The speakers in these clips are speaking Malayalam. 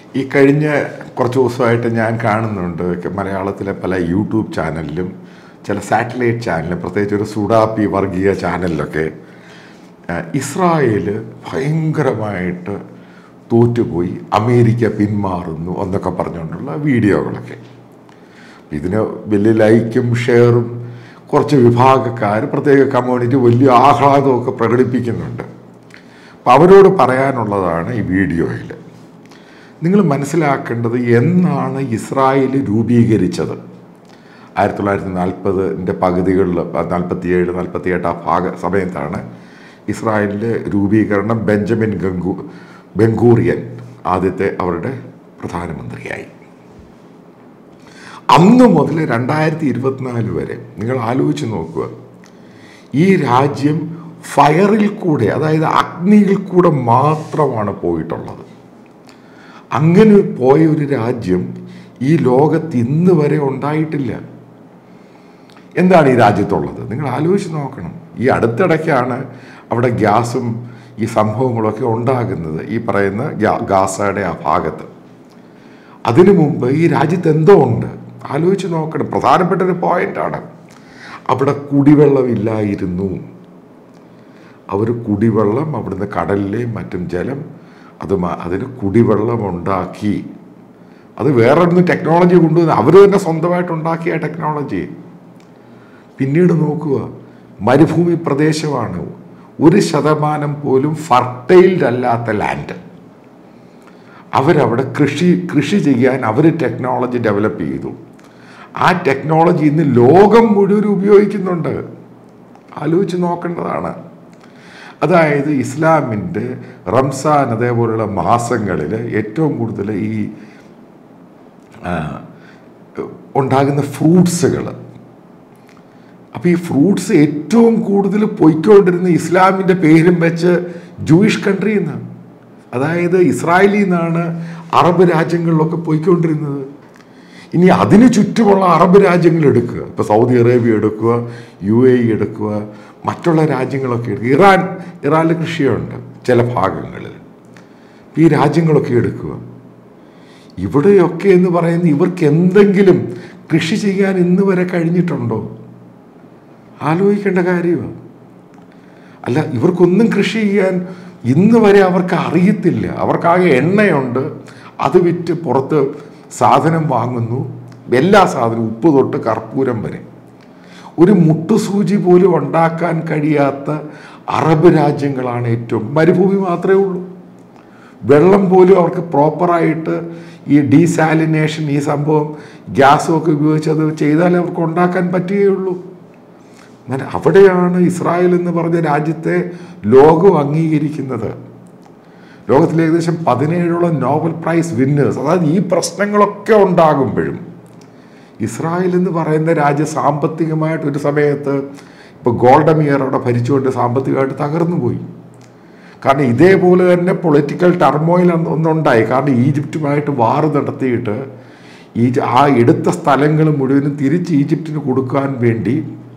ഈ കഴിഞ്ഞ കുറച്ച് ദിവസമായിട്ട് ഞാൻ കാണുന്നുണ്ട് മലയാളത്തിലെ പല യൂട്യൂബ് ചാനലിലും ചില സാറ്റലൈറ്റ് ചാനലും പ്രത്യേകിച്ച് ഒരു സുഡാപ്പി വർഗീയ ചാനലിലൊക്കെ ആ, ഇസ്രായേൽ ഭയങ്കരമായിട്ട് തോറ്റുപോയി അമേരിക്ക പിന്മാറുന്നു എന്നൊക്കെ പറഞ്ഞുകൊണ്ടുള്ള വീഡിയോകളൊക്കെ ഇതിന് വലിയ ലൈക്കും ഷെയറും കുറച്ച് വിഭാഗക്കാർ പ്രത്യേക കമ്മ്യൂണിറ്റി വലിയ ആഹ്ലാദമൊക്കെ പ്രകടിപ്പിക്കുന്നുണ്ട് അപ്പം അവരോട് പറയാനുള്ളതാണ് ഈ വീഡിയോയിൽ നിങ്ങൾ മനസ്സിലാക്കേണ്ടത് എന്നാണ് ഇസ്രായേൽ രൂപീകരിച്ചത് ആയിരത്തി തൊള്ളായിരത്തി നാൽപ്പതിൻ്റെ പകുതികളിൽ നാൽപ്പത്തിയേഴ് നാൽപ്പത്തിയെട്ട് ആ ഭാഗ സമയത്താണ് ഇസ്രായേലിൻ്റെ രൂപീകരണം ബെഞ്ചമിൻ ഗംഗു ബെങ്കൂറിയൻ ആദ്യത്തെ അവരുടെ പ്രധാനമന്ത്രിയായി അന്ന് മുതൽ രണ്ടായിരത്തി ഇരുപത്തിനാല് വരെ നിങ്ങൾ ആലോചിച്ച് നോക്കുക ഈ രാജ്യം ഫയറിൽ കൂടെ അതായത് അഗ്നിയിൽ കൂടെ മാത്രമാണ് പോയിട്ടുള്ളത് അങ്ങനെ പോയ ഒരു രാജ്യം ഈ ലോകത്ത് ഇന്ന് വരെ ഉണ്ടായിട്ടില്ല എന്താണ് ഈ രാജ്യത്തുള്ളത് നിങ്ങൾ ആലോചിച്ച് നോക്കണം ഈ അടുത്തിടയ്ക്കാണ് അവിടെ ഗ്യാസും ഈ സംഭവങ്ങളൊക്കെ ഉണ്ടാകുന്നത് ഈ പറയുന്ന ഗ്യാ- ഗാസയുടെ ആ ഭാഗത്ത് അതിനു മുമ്പ് ഈ രാജ്യത്ത് എന്തോ ഉണ്ട് ആലോചിച്ച് നോക്കണം പ്രധാനപ്പെട്ട ഒരു പോയിന്റാണ് അവിടെ കുടിവെള്ളമില്ലായിരുന്നു അവർ കുടിവെള്ളം അവിടുന്ന് കടലിലെയും മറ്റും ജലം അത് മ- അതിന് കുടിവെള്ളം ഉണ്ടാക്കി അത് വേറെ ഒന്ന് ടെക്നോളജി കൊണ്ടുവന്ന് അവർ തന്നെ സ്വന്തമായിട്ട് ഉണ്ടാക്കിയ ടെക്നോളജി പിന്നീട് നോക്കുക മരുഭൂമി പ്രദേശമാണ് ഒരു ശതമാനം പോലും ഫർട്ടൈൽഡ് അല്ലാത്ത ലാൻഡ് അവരവിടെ കൃഷി കൃഷി ചെയ്യാൻ അവർ ടെക്നോളജി ഡെവലപ്പ് ചെയ്തു ആ ടെക്നോളജി ഇന്ന് ലോകം മുഴുവൻ ഉപയോഗിക്കുന്നുണ്ട് ആലോചിച്ച് നോക്കേണ്ടതാണ് അതായത് ഇസ്ലാമിൻ്റെ റംസാൻ അതേപോലുള്ള മാസങ്ങളിൽ ഏറ്റവും കൂടുതൽ ഈ ആ, ഉണ്ടാകുന്ന ഫ്രൂട്ട്സുകൾ അപ്പോൾ ഈ ഫ്രൂട്ട്സ് ഏറ്റവും കൂടുതൽ പൊയ്ക്കൊണ്ടിരുന്ന ഇസ്ലാമിൻ്റെ പേരും വെച്ച് ജൂയിഷ് കൺട്രിയിൽ നിന്നാണ് അതായത് ഇസ്രായേലിൽ നിന്നാണ് അറബ് രാജ്യങ്ങളിലൊക്കെ പോയിക്കൊണ്ടിരുന്നത് ഇനി അതിന് ചുറ്റുമുള്ള അറബ് രാജ്യങ്ങൾ എടുക്കുക ഇപ്പോൾ സൗദി അറേബ്യ എടുക്കുക യു എ ഇ എടുക്കുക മറ്റുള്ള രാജ്യങ്ങളൊക്കെ എടുക്കുക ഇറാൻ ഇറാനിൽ കൃഷിയുണ്ട് ചില ഭാഗങ്ങളിൽ ഈ രാജ്യങ്ങളൊക്കെ എടുക്കുക ഇവിടെയൊക്കെ എന്ന് പറയുന്നത് ഇവർക്ക് എന്തെങ്കിലും കൃഷി ചെയ്യാൻ ഇന്ന് വരെ കഴിഞ്ഞിട്ടുണ്ടോ ആലോചിക്കേണ്ട കാര്യമാണ് അല്ല ഇവർക്കൊന്നും കൃഷി ചെയ്യാൻ ഇന്ന് വരെ അവർക്ക് അറിയത്തില്ല അവർക്കാകെ എണ്ണയുണ്ട് അത് വിറ്റ് പുറത്ത് സാധനം വാങ്ങുന്നു എല്ലാ സാധനവും ഉപ്പ് തൊട്ട് കർപ്പൂരം വരെ ഒരു മുട്ടുസൂചി പോലും ഉണ്ടാക്കാൻ കഴിയാത്ത അറബ് രാജ്യങ്ങളാണ് ഏറ്റവും മരുഭൂമി മാത്രമേ ഉള്ളൂ വെള്ളം പോലും അവർക്ക് പ്രോപ്പറായിട്ട് ഈ ഡീസാലിനേഷൻ ഈ സംഭവം ഗ്യാസും ഒക്കെ ഉപയോഗിച്ച് അത് ചെയ്താലേ അവർക്ക് ഉണ്ടാക്കാൻ പറ്റുകയുള്ളൂ അങ്ങനെ അവിടെയാണ് ഇസ്രായേൽ എന്ന് പറഞ്ഞ രാജ്യത്തെ ലോകം അംഗീകരിക്കുന്നത് ലോകത്തിൽ ഏകദേശം പതിനേഴോളം നോബൽ പ്രൈസ് വിന്നേഴ്സ് അതായത് ഈ പ്രശ്നങ്ങളൊക്കെ ഉണ്ടാകുമ്പോഴും ഇസ്രായേൽ എന്ന് പറയുന്ന രാജ്യം സാമ്പത്തികമായിട്ട് ഒരു സമയത്ത് ഇപ്പോൾ ഗോൾഡമിയർ അവിടെ ഭരിച്ചുകൊണ്ട് സാമ്പത്തികമായിട്ട് തകർന്നു പോയി കാരണം ഇതേപോലെ തന്നെ പൊളിറ്റിക്കൽ ടർമോയിൽ ഒന്നുണ്ടായി കാരണം ഈജിപ്തുമായിട്ട് വാറ് നടത്തിയിട്ട് ഈ ആ എടുത്ത സ്ഥലങ്ങൾ മുഴുവനും തിരിച്ച് ഈജിപ്തിന് കൊടുക്കാൻ വേണ്ടി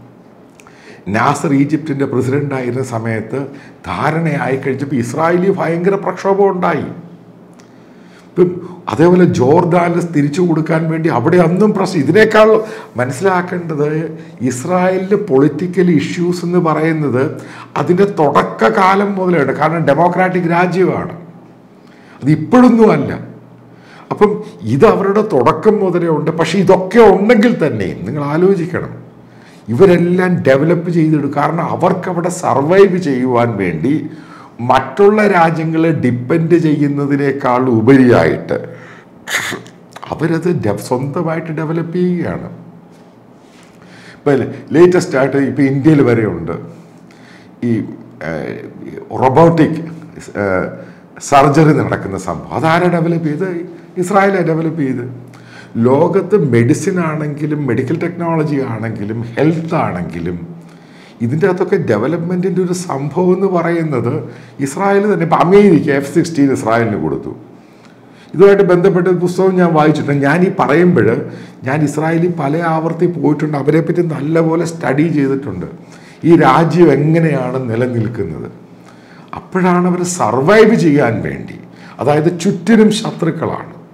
നാസർ ഈജിപ്തിൻ്റെ പ്രസിഡൻ്റായിരുന്ന സമയത്ത് ധാരണയായി കഴിഞ്ഞപ്പോൾ ഇസ്രായേലി ഭയങ്കര പ്രക്ഷോഭം ഉണ്ടായി ഇപ്പം അതേപോലെ ജോർദാനിൽ തിരിച്ചു കൊടുക്കാൻ വേണ്ടി അവിടെ അന്നും പ്രശ്നം ഇതിനേക്കാൾ മനസ്സിലാക്കേണ്ടത് ഇസ്രായേലിൻ്റെ പൊളിറ്റിക്കൽ ഇഷ്യൂസ് എന്ന് പറയുന്നത് അതിൻ്റെ തുടക്കകാലം മുതലാണ് കാരണം ഡെമോക്രാറ്റിക് രാജ്യമാണ് അത് ഇപ്പോഴൊന്നും അല്ല അപ്പം ഇത് അവരുടെ തുടക്കം മുതലേ ഉണ്ട് പക്ഷേ ഇതൊക്കെ ഉണ്ടെങ്കിൽ തന്നെയും നിങ്ങൾ ആലോചിക്കണം ഇവരെല്ലാം ഡെവലപ്പ് ചെയ്തിടും കാരണം അവർക്ക് അവിടെ സർവൈവ് ചെയ്യുവാൻ വേണ്ടി മറ്റുള്ള രാജ്യങ്ങളെ ഡിപ്പെൻഡ് ചെയ്യുന്നതിനേക്കാൾ ഉപരിയായിട്ട് അവരത് ഡെ- സ്വന്തമായിട്ട് ഡെവലപ്പ് ചെയ്യുകയാണ് ഇപ്പം ലേറ്റസ്റ്റ് ആയിട്ട് ഇപ്പം ഇന്ത്യയിൽ വരെയുണ്ട് ഈ റൊബോട്ടിക് സർജറി നടക്കുന്ന സംഭവം അതാരാ ഡെവലപ്പ് ചെയ്ത് ഇസ്രായേലാണ് ഡെവലപ്പ് ചെയ്ത് ലോകത്ത് മെഡിസിൻ ആണെങ്കിലും മെഡിക്കൽ ടെക്നോളജി ആണെങ്കിലും ഹെൽത്ത് ആണെങ്കിലും ഇതിൻ്റെ അകത്തൊക്കെ ഡെവലപ്മെൻറ്റിൻ്റെ ഒരു സംഭവം എന്ന് പറയുന്നത് ഇസ്രായേൽ തന്നെ ഇപ്പം അമേരിക്ക എഫ് സിക്സ്റ്റീൻ ഇസ്രായേലിന് കൊടുത്തു ഇതുമായിട്ട് ബന്ധപ്പെട്ട ഒരു പുസ്തകം ഞാൻ വായിച്ചിട്ടുണ്ട് ഞാൻ ഈ പറയുമ്പോൾ ഞാൻ ഇസ്രായേലിൽ പല ആവർത്തി പോയിട്ടുണ്ട് അവരെപ്പറ്റി നല്ലപോലെ സ്റ്റഡി ചെയ്തിട്ടുണ്ട് ഈ രാജ്യം എങ്ങനെയാണ് നിലനിൽക്കുന്നത് അപ്പോഴാണ് അവർ സർവൈവ് ചെയ്യാൻ വേണ്ടി അതായത് ചുറ്റിനും ശത്രുക്കളാണ്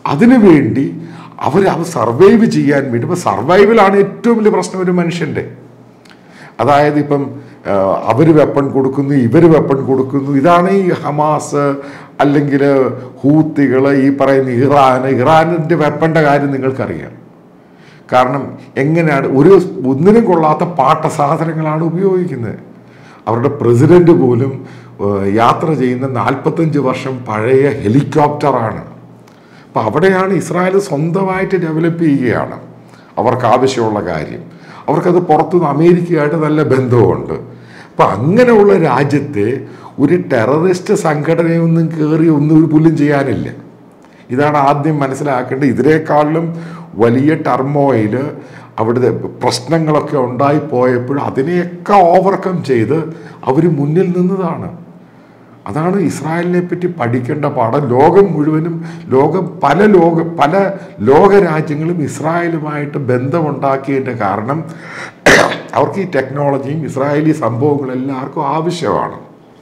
അതിനു വേണ്ടി അവർ അത് സർവൈവ് ചെയ്യാൻ വേണ്ടി ഇപ്പം സർവൈവലാണ് ഏറ്റവും വലിയ പ്രശ്നം ഒരു മനുഷ്യൻ്റെ അതായത് ഇപ്പം അവർ വെപ്പൺ കൊടുക്കുന്നു ഇവർ വെപ്പൺ കൊടുക്കുന്നു ഇതാണ് ഈ ഹമാസ് അല്ലെങ്കിൽ ഹൂത്തികൾ ഈ പറയുന്ന ഇറാൻ ഇറാനിൻ്റെ വെപ്പൻ്റെ കാര്യം നിങ്ങൾക്കറിയാം കാരണം എങ്ങനെയാണ് ഒരു ഒന്നിനും കൊള്ളാത്ത പാട്ട സാധനങ്ങളാണ് ഉപയോഗിക്കുന്നത് അവരുടെ പ്രസിഡന്റ് പോലും ഏഹ്, യാത്ര ചെയ്യുന്ന നാൽപ്പത്തഞ്ച് വർഷം പഴയ ഹെലികോപ്റ്ററാണ് അപ്പം അവിടെയാണ് ഇസ്രായേൽ സ്വന്തമായിട്ട് ഡെവലപ്പ് ചെയ്യുകയാണ് അവർക്ക് ആവശ്യമുള്ള കാര്യം അവർക്കത് പുറത്തുനിന്ന് അമേരിക്കയായിട്ട് നല്ല ബന്ധമുണ്ട് അപ്പം അങ്ങനെയുള്ള രാജ്യത്തെ ഒരു ടെററിസ്റ്റ് സംഘടനയൊന്നും കയറി ഒന്നും ഒരു പുല്ലും ചെയ്യാനില്ല ഇതാണ് ആദ്യം മനസ്സിലാക്കേണ്ടത് ഇതിനേക്കാളിലും വലിയ ടർമോയിൽ അവിടുത്തെ പ്രശ്നങ്ങളൊക്കെ ഉണ്ടായി പോയപ്പോൾ അതിനെയൊക്കെ ഓവർകം ചെയ്ത് അവർ മുന്നിൽ നിന്നതാണ് അതാണ് ഇസ്രായേലിനെ പറ്റി പഠിക്കേണ്ട പാഠം ലോകം മുഴുവനും ലോകം പല ലോക പല ലോക രാജ്യങ്ങളും ഇസ്രായേലുമായിട്ട് ബന്ധമുണ്ടാക്കിയതിൻ്റെ കാരണം അവർക്ക് ഈ ടെക്നോളജിയും ഇസ്രായേലി സംഭവങ്ങളും എല്ലാവർക്കും ആവശ്യമാണ്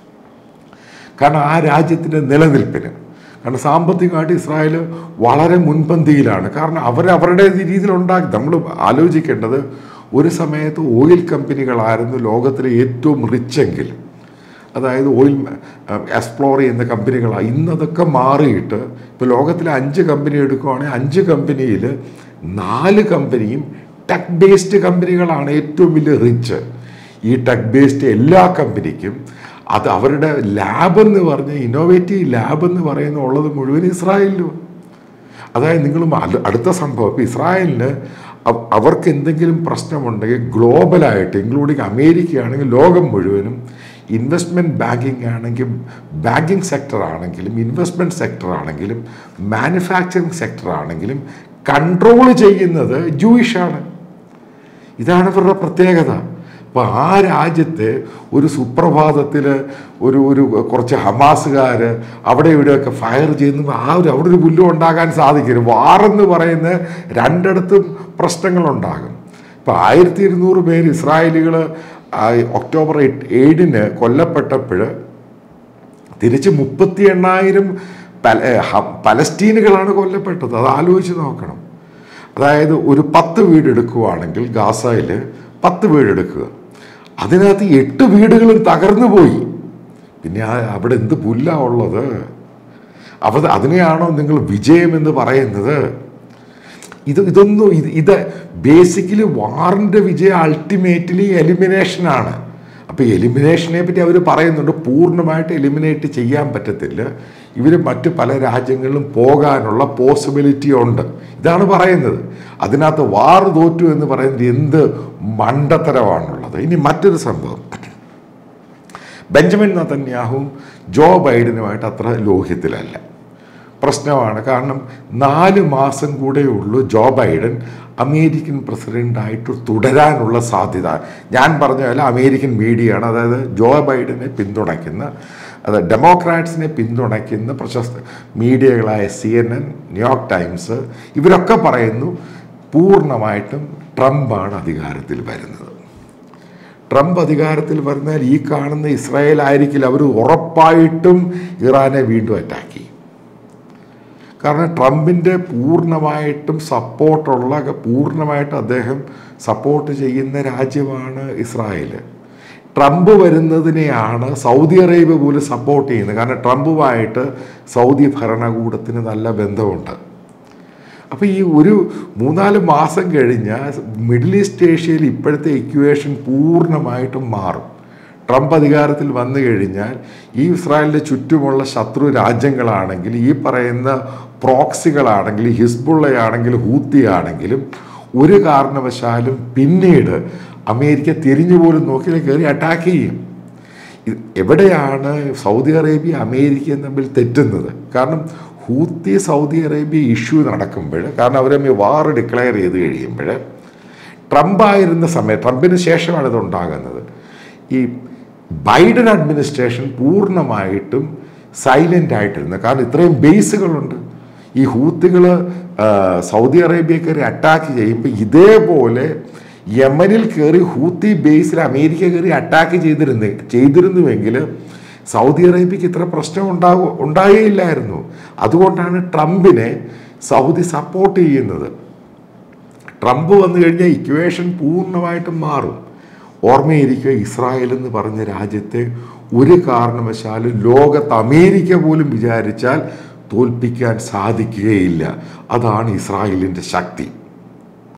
കാരണം ആ രാജ്യത്തിൻ്റെ നിലനിൽപ്പിന് കാരണം സാമ്പത്തികമായിട്ട് ഇസ്രായേൽ വളരെ മുൻപന്തിയിലാണ് കാരണം അവർ അവരുടെ രീതിയിൽ ഉണ്ടാക്കി നമ്മൾ ആലോചിക്കേണ്ടത് ഒരു സമയത്ത് ഓയിൽ കമ്പനികളായിരുന്നു ലോകത്തിലെ ഏറ്റവും റിച്ചെങ്കിൽ അതായത് ഓയിൽ എക്സ്പ്ലോർ ചെയ്യുന്ന കമ്പനികളാണ് ഇന്നതൊക്കെ മാറിയിട്ട് ഇപ്പോൾ ലോകത്തിലെ അഞ്ച് കമ്പനി എടുക്കുവാണെങ്കിൽ അഞ്ച് കമ്പനിയിൽ നാല് കമ്പനിയും ടെക് ബേസ്ഡ് കമ്പനികളാണ് ഏറ്റവും വലിയ റിച്ച് ഈ ടെക് ബേസ്ഡ് എല്ലാ കമ്പനിക്കും അത് അവരുടെ ലാബ് എന്ന് പറഞ്ഞ ഇന്നോവേറ്റീവ് ലാബ് എന്ന് പറയുന്ന ഉള്ളത് മുഴുവൻ ഇസ്രായേലിലും അതായത് നിങ്ങൾ അടുത്ത സംഭവം ഇപ്പോൾ ഇസ്രായേലിന് അവ- അവർക്ക് എന്തെങ്കിലും പ്രശ്നമുണ്ടെങ്കിൽ ഗ്ലോബലായിട്ട് ഇൻക്ലൂഡിങ് അമേരിക്കയാണെങ്കിൽ ലോകം മുഴുവനും ഇൻവെസ്റ്റ്മെൻറ്റ് ബാങ്കിങ് ആണെങ്കിൽ ബാങ്കിങ് സെക്ടർ ആണെങ്കിലും ഇൻവെസ്റ്റ്മെൻറ്റ് സെക്ടർ ആണെങ്കിലും മാനുഫാക്ചറിങ് സെക്ടർ ആണെങ്കിലും കൺട്രോൾ ചെയ്യുന്നത് ജൂയിഷാണ് ഇതാണ് ഇവരുടെ പ്രത്യേകത അപ്പോൾ ആ രാജ്യത്തെ ഒരു സുപ്രഭാതത്തിൽ ഒരു ഒരു കുറച്ച് ഹമാസുകാർ അവിടെ ഇവിടെയൊക്കെ ഫയർ ചെയ്യുന്ന ആ ഒരു അവിടെ ഒരു പുല്ലും ഉണ്ടാകാൻ സാധിക്കരുത് വാറെന്ന് പറയുന്ന രണ്ടിടത്തും പ്രശ്നങ്ങളുണ്ടാകും ഇപ്പോൾ ആയിരത്തി ഇരുന്നൂറ് പേര് ഇസ്രായേലികൾ ഒക്ടോബർ എട്ട് ഏഴിന് കൊല്ലപ്പെട്ടപ്പോൾ തിരിച്ച് മുപ്പത്തി എണ്ണായിരം പല ഹ- പലസ്തീനുകളാണ് കൊല്ലപ്പെട്ടത് അത് ആലോചിച്ച് നോക്കണം അതായത് ഒരു പത്ത് വീട് എടുക്കുകയാണെങ്കിൽ ഗാസയിൽ പത്ത് വീട് എടുക്കുക അതിനകത്ത് എട്ട് വീടുകളും തകർന്നു പോയി പിന്നെ ആ- അവിടെ എന്ത് പുല്ലാ ഉള്ളത് അവ അതിനെയാണോ നിങ്ങൾ വിജയം എന്ന് പറയുന്നത് ഇത് ഇതൊന്നും ഇത് ഇത് ബേസിക്കലി വാറിൻ്റെ വിജയം അൾട്ടിമേറ്റ്ലി എലിമിനേഷനാണ് അപ്പോൾ എലിമിനേഷനെ പറ്റി അവർ പറയുന്നുണ്ട് പൂർണ്ണമായിട്ട് എലിമിനേറ്റ് ചെയ്യാൻ പറ്റത്തില്ല ഇവർ മറ്റ് പല രാജ്യങ്ങളിലും പോകാനുള്ള പോസിബിലിറ്റി ഉണ്ട് ഇതാണ് പറയുന്നത് അതിനകത്ത് വാർ തോറ്റു എന്ന് പറയുന്നത് എന്ത് മണ്ടത്തരമാണുള്ളത് ഇനി മറ്റൊരു സംഭവം ബെഞ്ചമിൻ നതന്യാഹുവും ജോ ബൈഡനുമായിട്ട് അത്ര ലോഹ്യത്തിലല്ല പ്രശ്നമാണ് കാരണം നാല് മാസം കൂടെ ഉള്ളൂ ജോ ബൈഡൻ അമേരിക്കൻ പ്രസിഡൻ്റായിട്ട് തുടരാനുള്ള സാധ്യത ഞാൻ പറഞ്ഞ പോലെ അമേരിക്കൻ മീഡിയയാണ് അതായത് ജോ ബൈഡനെ പിന്തുണയ്ക്കുന്ന അത് ഡെമോക്രാറ്റ്സിനെ പിന്തുണയ്ക്കുന്ന പ്രശസ്ത മീഡിയകളായ C N N New York Times ഇവരൊക്കെ പറയുന്നു പൂർണ്ണമായിട്ടും ട്രംപാണ് അധികാരത്തിൽ വരുന്നത് ട്രംപ് അധികാരത്തിൽ വരുന്നാൽ ഈ കാണുന്ന ഇസ്രായേൽ ആയിരിക്കില്ല അവർ ഉറപ്പായിട്ടും ഇറാനെ വീണ്ടും അറ്റാക്ക് ചെയ്യും കാരണം ട്രംപിൻ്റെ പൂർണ്ണമായിട്ടും സപ്പോർട്ടുള്ള പൂർണ്ണമായിട്ട് അദ്ദേഹം സപ്പോർട്ട് ചെയ്യുന്ന രാജ്യമാണ് ഇസ്രായേൽ ട്രംപ് വരുന്നതിനെയാണ് സൗദി അറേബ്യ പോലും സപ്പോർട്ട് ചെയ്യുന്നത് കാരണം ട്രംപുമായിട്ട് സൗദി ഭരണകൂടത്തിന് നല്ല ബന്ധമുണ്ട് അപ്പോൾ ഈ ഒരു മൂന്നാല് മാസം കഴിഞ്ഞാൽ മിഡിൽ ഈസ്റ്റ് ഏഷ്യയിൽ ഇപ്പോഴത്തെ ഇക്വേഷൻ പൂർണ്ണമായിട്ടും മാറും ട്രംപ് അധികാരത്തിൽ വന്നു കഴിഞ്ഞാൽ ഈ ഇസ്രായേലിൻ്റെ ചുറ്റുമുള്ള ശത്രു രാജ്യങ്ങളാണെങ്കിൽ ഈ പറയുന്ന പ്രോക്സികളാണെങ്കിൽ ഹിസ്ബുള്ളയാണെങ്കിലും ഹൂത്തിയാണെങ്കിലും ഒരു കാരണവശാലും പിന്നീട് അമേരിക്ക തിരിഞ്ഞു പോലും നോക്കിയാൽ കയറി അറ്റാക്ക് ചെയ്യും ഇത് എവിടെയാണ് സൗദി അറേബ്യ അമേരിക്കയും തമ്മിൽ തെറ്റുന്നത് കാരണം ഹൂത്തി സൗദി അറേബ്യ ഇഷ്യൂ നടക്കുമ്പോൾ കാരണം അവർ തമ്മിൽ വാർ ഡിക്ലെയർ ചെയ്ത് കഴിയുമ്പോൾ ട്രംപ് ആയിരുന്ന സമയം ട്രംപിന് ശേഷമാണ് ഇത് ഉണ്ടാകുന്നത് ഈ ബൈഡൻ അഡ്മിനിസ്ട്രേഷൻ പൂർണ്ണമായിട്ടും സൈലൻ്റ് ആയിട്ടിരുന്നു കാരണം ഇത്രയും ബേസുകളുണ്ട് ഈ ഹൂത്തികൾ സൗദി അറേബ്യ കയറി അറ്റാക്ക് ചെയ്യുമ്പോൾ ഇതേപോലെ യമനിൽ കയറി ഹൂത്തി ബേസിൽ അമേരിക്ക കയറി അറ്റാക്ക് ചെയ്തിരുന്നു ചെയ്തിരുന്നുവെങ്കിൽ സൗദി അറേബ്യക്ക് ഇത്ര പ്രശ്നം ഉണ്ടാകും ഉണ്ടായേയില്ലായിരുന്നു അതുകൊണ്ടാണ് ട്രംപിനെ സൗദി സപ്പോർട്ട് ചെയ്യുന്നത് ട്രംപ് വന്നു കഴിഞ്ഞാൽ ഇക്വേഷൻ പൂർണ്ണമായിട്ടും മാറും ഓർമ്മയിരിക്കുക ഇസ്രായേൽ എന്ന് പറഞ്ഞ രാജ്യത്തെ ഒരു കാരണവശാലും ലോകത്ത് അമേരിക്ക പോലും വിചാരിച്ചാൽ തോൽപ്പിക്കാൻ സാധിക്കുകയില്ല അതാണ് ഇസ്രായേലിൻ്റെ ശക്തി